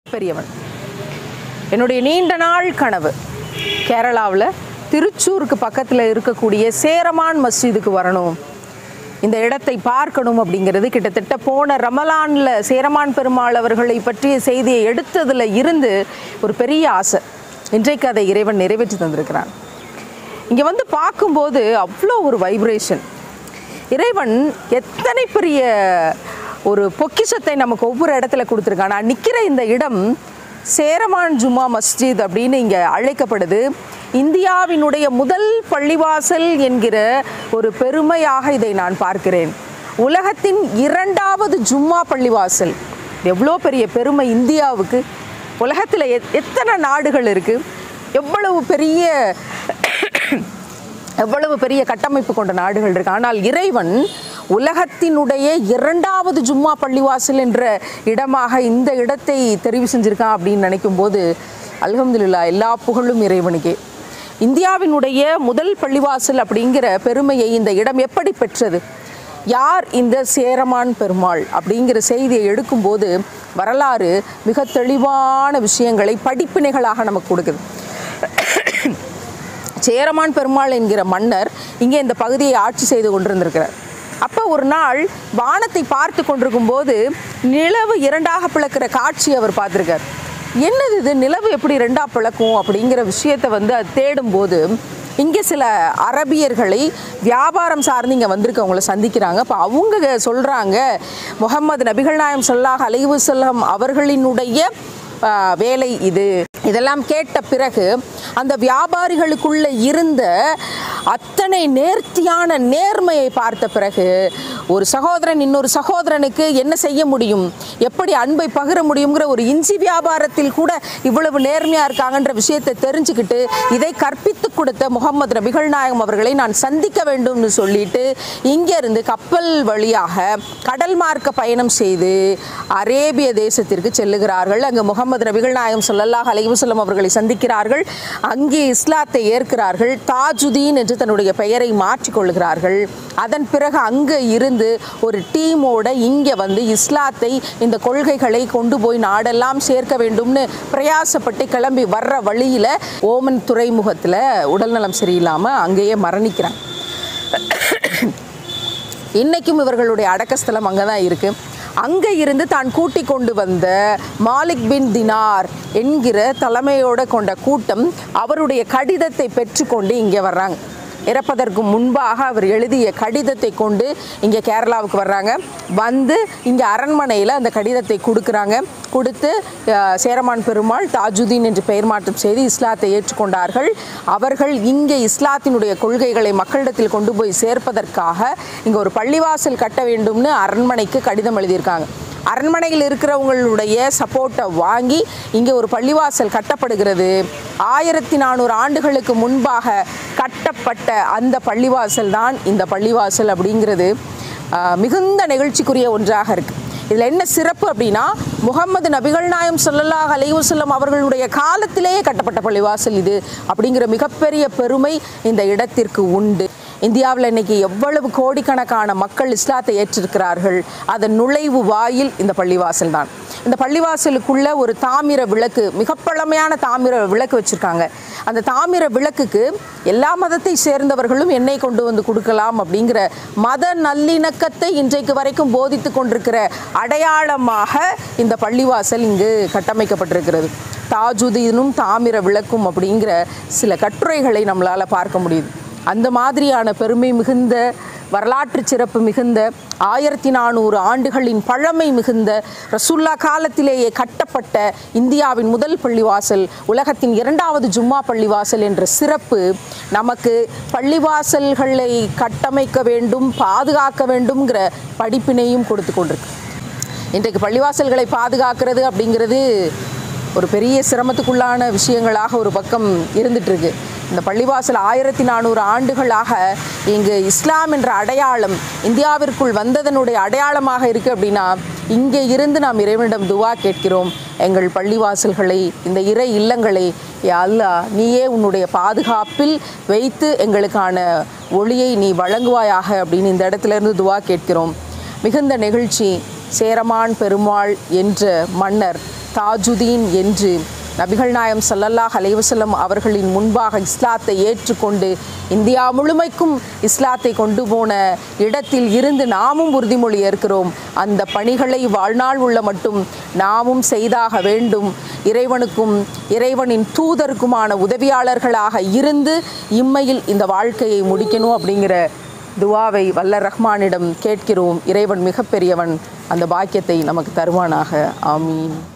பெரியவன் என்னுடைய நீண்ட நாள் கனவு கேரளாவில் திருச்சூருக்கு பக்கத்தில் இருக்கக்கூடிய சேரமான் மஸ்ஜிதுக்கு வரணும் இந்த இடத்தை பார்க்கணும் அப்படிங்கிறது கிட்டத்தட்ட போன ரமலானில் சேரமான் பெருமாள் அவர்களை பற்றிய செய்தியை எடுத்ததில் இருந்து ஒரு பெரிய ஆசை இன்றைக்கு அதை இறைவன் நிறைவேற்றி தந்திருக்கிறான் இங்கே வந்து பார்க்கும்போது அவ்வளோ ஒரு வைப்ரேஷன் இறைவன் எத்தனை பெரிய ஒரு பொக்கிஷத்தை நமக்கு ஒவ்வொரு இடத்துல கொடுத்துருக்கான் நான் நிற்கிற இந்த இடம் சேரமான் ஜும்மா மஸ்ஜித் அப்படின்னு இங்கே அழைக்கப்படுது இந்தியாவினுடைய முதல் பள்ளிவாசல் என்கிற ஒரு பெருமையாக இதை நான் பார்க்கிறேன் உலகத்தின் இரண்டாவது ஜும்மா பள்ளிவாசல் எவ்வளோ பெரிய பெருமை இந்தியாவுக்கு உலகத்தில் எத் எத்தனை நாடுகள் இருக்குது எவ்வளவு பெரிய எவ்வளவு பெரிய கட்டமைப்பு கொண்ட நாடுகள் இருக்கு ஆனால் இறைவன் உலகத்தினுடைய இரண்டாவது ஜும்மா பள்ளிவாசல் என்ற இடமாக இந்த இடத்தை தெரிவு செஞ்சிருக்கான் அப்படின்னு நினைக்கும் போது அல்ஹம்துலில்லா எல்லா புகழும் இறைவனுக்கே இந்தியாவினுடைய முதல் பள்ளிவாசல் அப்படிங்கிற பெருமையை இந்த இடம் எப்படி பெற்றது யார் இந்த சேரமான் பெருமாள் அப்படிங்கிற செய்தியை எடுக்கும்போது வரலாறு மிக தெளிவான விஷயங்களை படிப்பினைகளாக நமக்கு கொடுக்குது சேரமான் பெருமாள் என்கிற மன்னர் இங்கே இந்த பகுதியை ஆட்சி செய்து கொண்டிருந்திருக்கிறார் அப்போ ஒரு நாள் வானத்தை பார்த்து கொண்டிருக்கும் போது நிலவு இரண்டாக பிளக்கிற காட்சி அவர் பார்த்துருக்கார் என்னது இது நிலவு எப்படி ரெண்டா பிளக்கும் அப்படிங்கிற விஷயத்தை வந்து அது தேடும்போது இங்கே சில அரபியர்களை வியாபாரம் சார்ந்து இங்கே வந்திருக்கவங்கள சந்திக்கிறாங்க அப்போ அவங்க சொல்கிறாங்க முகமது நபிகள் நாயம் சொல்லாஹ் அலைவு செல்லம் அவர்களினுடைய ஆ, வேலை இது இதெல்லாம் கேட்ட பிறகு அந்த வியாபாரிகளுக்குள்ள இருந்த அத்தனை நேர்த்தியான நேர்மையை பார்த்த பிறகு ஒரு சகோதரன் இன்னொரு சகோதரனுக்கு என்ன செய்ய முடியும் எப்படி அன்பை பகிர முடியுங்கிற ஒரு இஞ்சி வியாபாரத்தில் கூட இவ்வளவு நேர்மையா இருக்காங்கன்ற விஷயத்தை தெரிஞ்சுக்கிட்டு இதை கற்பித்து கொடுத்த முகமது நபிகள் நாயகம் அவர்களை நான் சந்திக்க வேண்டும்னு சொல்லிட்டு இங்கிருந்து கப்பல் வழியாக கடல் மார்க்க பயணம் செய்து அரேபிய தேசத்திற்கு செல்லுகிறார்கள் அங்கு முகமது நபிகள் நாயகம் ஸல்லல்லாஹு அலைஹி வஸல்லம் அவர்களை சந்திக்கிறார்கள் அங்கே இஸ்லாத்தை ஏற்கிறார்கள் தாஜுதீன் என்று தன்னுடைய பெயரை மாற்றிக்கொள்கிறார்கள் அதன் பிறகு அங்கே இருந்து ஒரு டீமோட இங்கே வந்து இஸ்லாத்தை இந்த கொள்கைகளை கொண்டு போய் நாடெல்லாம் சேர்க்க வேண்டும்னு பிரயாசப்பட்டு கிளம்பி வர்ற வழியில் ஓமன் துறைமுகத்தில் உடல்நலம் சரியில்லாமல் அங்கேயே மரணிக்கிறாங்க இன்னைக்கும் இவர்களுடைய அடக்கஸ்தலம் அங்கே தான் இருக்கு அங்கே இருந்து தான் கூட்டி கொண்டு வந்த மாலிக் பின் தினார் என்கிற தலைமையோட கொண்ட கூட்டம் அவருடைய கடிதத்தை பெற்றுக்கொண்டு இங்கே வர்றாங்க இறப்பதற்கு முன்பாக அவர் எழுதிய கடிதத்தை கொண்டு இங்கே கேரளாவுக்கு வர்றாங்க வந்து இங்கே அரண்மனையில் அந்த கடிதத்தை கொடுக்குறாங்க கொடுத்து அஹ், சேரமான் பெருமாள் தாஜுதீன் என்று பெயர் மாற்றம் செய்து இஸ்லாத்தை ஏற்றுக்கொண்டார்கள் அவர்கள் இங்கே இஸ்லாத்தினுடைய கொள்கைகளை மக்களிடத்தில் கொண்டு போய் சேர்ப்பதற்காக இங்கே ஒரு பள்ளிவாசல் கட்ட வேண்டும்னு அரண்மனைக்கு கடிதம் எழுதியிருக்காங்க அரண்மனையில் இருக்கிறவங்களுடைய சப்போர்ட்டை வாங்கி இங்கே ஒரு பள்ளிவாசல் கட்டப்படுகிறது ஆயிரத்தி நானூறு ஆண்டுகளுக்கு முன்பாக கட்டப்பட்ட அந்த பள்ளிவாசல் தான் இந்த பள்ளிவாசல் அப்படிங்கிறது ஆஹ், மிகுந்த நெகிழ்ச்சிக்குரிய ஒன்றாக இருக்குது இதில் என்ன சிறப்பு அப்படின்னா முகமது நபிகள் நாயம் ஸல்லல்லாஹு அலைஹி வஸல்லம் அவர்களுடைய காலத்திலேயே கட்டப்பட்ட பள்ளிவாசல் இது அப்படிங்கிற மிகப்பெரிய பெருமை இந்த இடத்திற்கு உண்டு இந்தியாவில் இன்னைக்கு எவ்வளவு கோடிக்கணக்கான மக்கள் இஸ்லாத்தை ஏற்றிருக்கிறார்கள் அதன் நுழைவு வாயில் இந்த பள்ளிவாசல் தான் இந்த பள்ளிவாசலுக்குள்ள ஒரு தாமிர விளக்கு மிக பழமையான தாமிர விளக்கு வச்சிருக்காங்க அந்த தாமிர விளக்குக்கு எல்லா மதத்தை சேர்ந்தவர்களும் எண்ணெய் கொண்டு வந்து கொடுக்கலாம் அப்படிங்கிற மத நல்லிணக்கத்தை இன்றைக்கு வரைக்கும் போதித்து கொண்டிருக்கிற அடையாளமாக இந்த பள்ளிவாசல் இங்கு கட்டமைக்கப்பட்டிருக்கிறது தாஜுதீனும் தாமிர விளக்கும் அப்படிங்கிற சில கட்டுரைகளை நம்மளால் பார்க்க முடியுது அந்த மாதிரியான பெருமை மிகுந்த வரலாற்று சிறப்பு மிகுந்த ஆயிரத்தி நானூறு ஆண்டுகளின் பழமை மிகுந்த ரசுல்லா காலத்திலேயே கட்டப்பட்ட இந்தியாவின் முதல் பள்ளிவாசல் உலகத்தின் இரண்டாவது ஜும்மா பள்ளிவாசல் என்ற சிறப்பு நமக்கு பள்ளிவாசல்களை கட்டமைக்க வேண்டும் பாதுகாக்க வேண்டும்ங்கிற படிப்பினையும் கொடுத்து கொண்டிருக்கு இன்றைக்கு பள்ளிவாசல்களை பாதுகாக்கிறது அப்படிங்கிறது ஒரு பெரிய சிரமத்துக்குள்ளான விஷயங்களாக ஒரு பக்கம் இருந்துட்டு இருக்கு இந்த பள்ளிவாசல் ஆயிரத்தி நானூறு ஆண்டுகளாக இங்கு இஸ்லாம் என்ற அடையாளம் இந்தியாவிற்குள் வந்ததனுடைய அடையாளமாக இருக்குது அப்படின்னா இங்கே இருந்து நாம் இறைவனிடம் துவா கேட்கிறோம் எங்கள் பள்ளிவாசல்களை இந்த இறை இல்லங்களை யா அல்லாஹ் நீயே உன்னுடைய பாதுகாப்பில் வைத்து எங்களுக்கான ஒளியை நீ வழங்குவாயாக அப்படின்னு இந்த இடத்துல இருந்து துவா கேட்கிறோம் மிகுந்த நெகிழ்ச்சி சேரமான் பெருமாள் என்ற மன்னர் தாஜுதீன் என்று நபிகள் நாயம் ஸல்லல்லாஹு அலைஹி வஸல்லம் அவர்களின் முன்பாக இஸ்லாத்தை ஏற்றுக்கொண்டு இந்தியா முழுமைக்கும் இஸ்லாத்தை கொண்டு போன இடத்தில் இருந்து நாமும் உறுதிமொழி ஏற்கிறோம் அந்த பணிகளை வாழ்நாள் உள்ள மட்டும் நாமும் செய்தாக வேண்டும் இறைவனுக்கும் இறைவனின் தூதருக்குமான உதவியாளர்களாக இருந்து இம்மையில் இந்த வாழ்க்கையை முடிக்கணும் அப்படிங்கிற துவாவை வல்ல ரஹ்மானிடம் கேட்கிறோம் இறைவன் மிகப்பெரியவன் அந்த பாக்கியத்தை நமக்கு தருவானாக ஆமீன்